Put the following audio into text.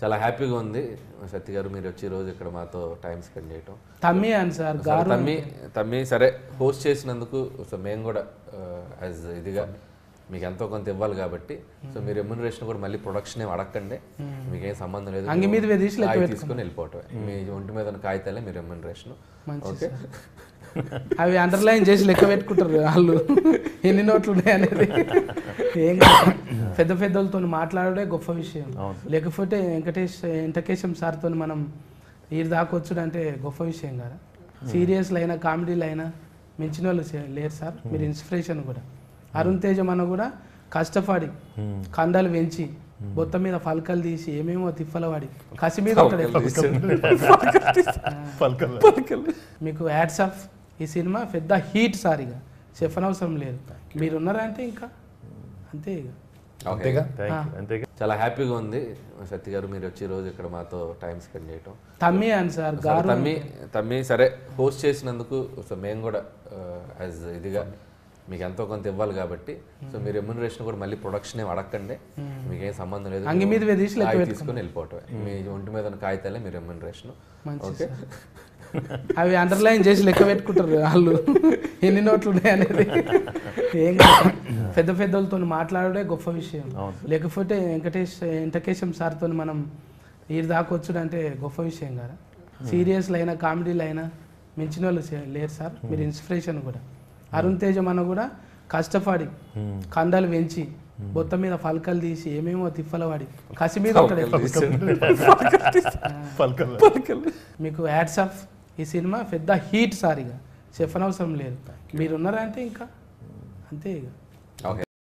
చాలా హ్యాపీగా ఉంది సత్య గారు మీరు వచ్చి ఈ రోజు ఇక్కడ మాతో టైం స్పెండ్ చేయటం తమ్మి అని సార్ సరే, గారు తమ్మి తమ్మి సరే హోస్ట్ చేసినందుకు సో మేము కూడా యాజ్ ఇదిగా మీకు ఎంతో కొంత ఇవ్వాలి కాబట్టి సో మీరు రెమ్యునరేషన్ కూడా మళ్ళీ ప్రొడక్షన్ ఏం అడగండి మీకేం సంబంధం లేదు అంగి మీద వేసి లెక్క కాయ తీసుకొని వెళ్ళిపోవటమే మీ ఒంటి మీద ఉన్న కాగితాలే మీ రెమ్యునరేషన్ ఓకే అవి అండర్లైన్ చేసి లెక్క పెట్టుకుంటారు వాళ్ళు ఎన్ని నోట్లు ఉన్నాయి అనేది ఏం కాదు. పెద్ద పెద్దలతో మాట్లాడడే గొప్ప విషయం లేకపోతే వెంకటేష్ వెంకటేశం సార్తో మనం ఈ దాకొచ్చుడు అంటే గొప్ప విషయం కదా సీరియస్లు అయినా కామెడీలు అయినా మించిన వాళ్ళు చే- లేరు సార్ మీరు ఇన్స్పిరేషన్ కూడా అరుణ్ తేజ మన కూడా కష్టపడి కండలు పెంచి బొత్త మీద ఫలకలు తీసి ఏమేమో తిప్పలవాడి కసి మీద ఒకడే. మీకు యాడ్స్ ఆఫ్ ఈ సినిమా పెద్ద హీట్ సార్ ఇక చెప్పనవసరం లేదు మీరు ఉన్నారా అంటే ఇంకా అంతే ఇక ఓకే అంతేగా చాలా హ్యాపీగా ఉంది సత్య గారు మీరు వచ్చి ఈ రోజు ఇక్కడ మాతో టైం స్పెండ్ చేయటం తమ్మి అని సార్ సరే, గారు తమ్మి తమ్మి సరే హోస్ట్ చేసినందుకు సో మేము కూడా యాజ్ ఇదిగా మీకు ఎంతో కొంత ఇవ్వాలి కాబట్టి సో మీ రెమ్యునరేషన్ కూడా మళ్ళీ ప్రొడక్షన్ ఏం అడగండి మీకేం సంబంధం లేదు అంగి మీద వేసి లెక్క కాయ తీసుకొని వెళ్ళిపోవటమే మీ ఒంటి మీద ఉన్న కాగితాలే మీ రెమ్యునరేషన్ ఓకే అవి అండర్లైన్ చేసి లెక్క పెట్టుకుంటారు వాళ్ళు ఎన్ని నోట్లు ఉన్నాయి అనేది ఏం కాదు. పెద్ద పెద్దలతో మాట్లాడడే గొప్ప విషయం లేకపోతే వెంకటేష్ వెంకటేశం సార్తో మనం ఈ దాకొచ్చుడు అంటే గొప్ప విషయం కదా సీరియస్లు అయినా కామెడీలు అయినా మించిన వాళ్ళు చే- లేరు సార్ మీరు ఇన్స్పిరేషన్ కూడా అరుణ్ తేజ మన కూడా కష్టపడి కండలు పెంచి బొత్త మీద ఫలకలు తీసి ఏమేమో తిప్పలవాడి కసి మీద ఒకడే. మీకు యాడ్స్ ఆఫ్ ఈ సినిమా పెద్ద హీట్ సార్ ఇక చెప్పనవసరం లేదు మీరు ఉన్నారా అంటే ఇంకా అంతే ఇక ఓకే